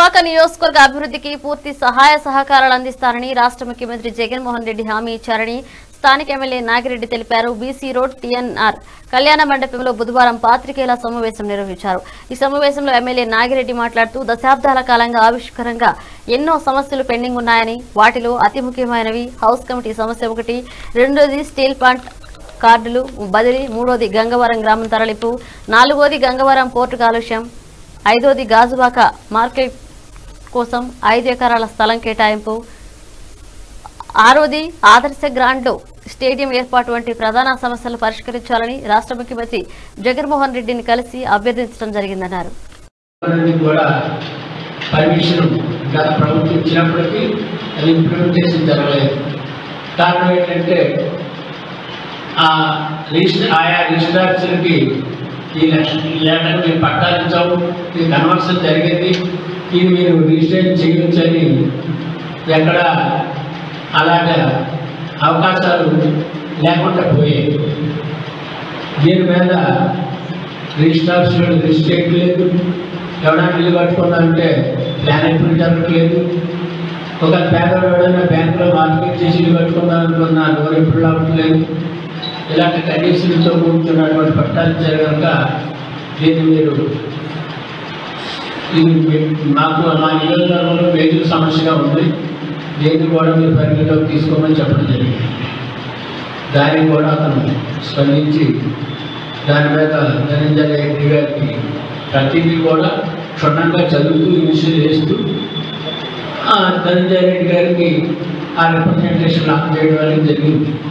దుబ్బాక నియోజకవర్గ అభివృద్ధికి పూర్తి సహాయ సహకారాలు అందిస్తారని రాష్ట్ర ముఖ్యమంత్రి జగన్మోహన్ రెడ్డి హామీ ఇచ్చారని స్థానిక ఎమ్మెల్యే నాగిరెడ్డి తెలిపారు బీసీ రోడ్ టీఎన్ఆర్ కళ్యాణ మండపంలో బుధవారం పాత్రికేయుల సమావేశం నిర్వహించారు ఈ సమావేశంలో ఎమ్మెల్యే నాగిరెడ్డి మాట్లాడుతూ దశాబ్దాల కాలంగా ఆవిష్కరంగా ఎన్నో సమస్యలు పెండింగ్ ఉన్నాయని వాటిలో అతి ముఖ్యమైనవి హౌస్ కమిటీ సమస్య ఒకటి రెండోది స్టీల్ ప్లాంట్ కార్డులు బదిలీ మూడోది గంగవరం గ్రామం తరలింపు నాలుగోది గంగవరం పోర్టు కాలుష్యం ఐదోది గాజువాక మార్కెట్ కోసం ఐదు ఎకరాల స్థలం కేటాయింపు ఆరోది ఆదర్శ గ్రాండ్లో స్టేడియం ఏర్పాటు వంటి ప్రధాన సమస్యలు పరిష్కరించాలని రాష్ట్ర ముఖ్యమంత్రి జగన్మోహన్ రెడ్డిని కలిసి అభ్యర్థించడం జరిగిందన్నారు అనేది కూడా పర్మిషన్ గత ప్రభుత్వం ఇచ్చినప్పటికీ అది ఇంప్లిమెంటేషన్ జరగలేదు కారణం ఏంటంటే ఆ రిజిస్టర్ ఆయా రిజిస్ట్రార్స్కి ఈ లక్ష- ఈ ఏడాది మేము పట్టాలు ఇచ్చాము ఇది కన్వర్షన్ జరిగింది ఇది మీరు రిజిస్ట్రేషన్ చేయొచ్చని ఎక్కడ అలాంటి అవకాశాలు లేకుండా పోయాయి దీని మీద రిజిస్ట్రార్స్ రిజిస్ట్రేట్ లేదు ఎవరైనా ఇల్లు కట్టుకున్నారంటే ప్లాన్ ఎప్పుడు జరగట్లేదు ఒక పేదవాడు ఎవడైనా బ్యాంకులో మార్కెట్ చేసి ఇల్లు కట్టుకుందాం అనుకున్నా లోన్ ఎప్పుడు రావట్లేదు ఇలాంటి కండిషన్తో కూర్చున్నటువంటి పట్టాలు జరగక దీన్ని మీరు ఇది మీ- మాకు మా నియోజకవర్గంలో మేజర్ సమస్యగా ఉంది దీన్ని కూడా మీరు పరిగణలోకి తీసుకోమని చెప్పడం జరిగింది దానికి కూడా అతను స్పందించి దాని మీద ధనంజయ రెడ్డి గారికి ప్రతిదీ కూడా క్షుణ్ణంగా చదువుతూ ఇనిషియల్ చేస్తూ ఆ ధనంజయ రెడ్డి గారికి ఆ రిప్రజెంటేషన్ అందజేయడం అనేది జరిగింది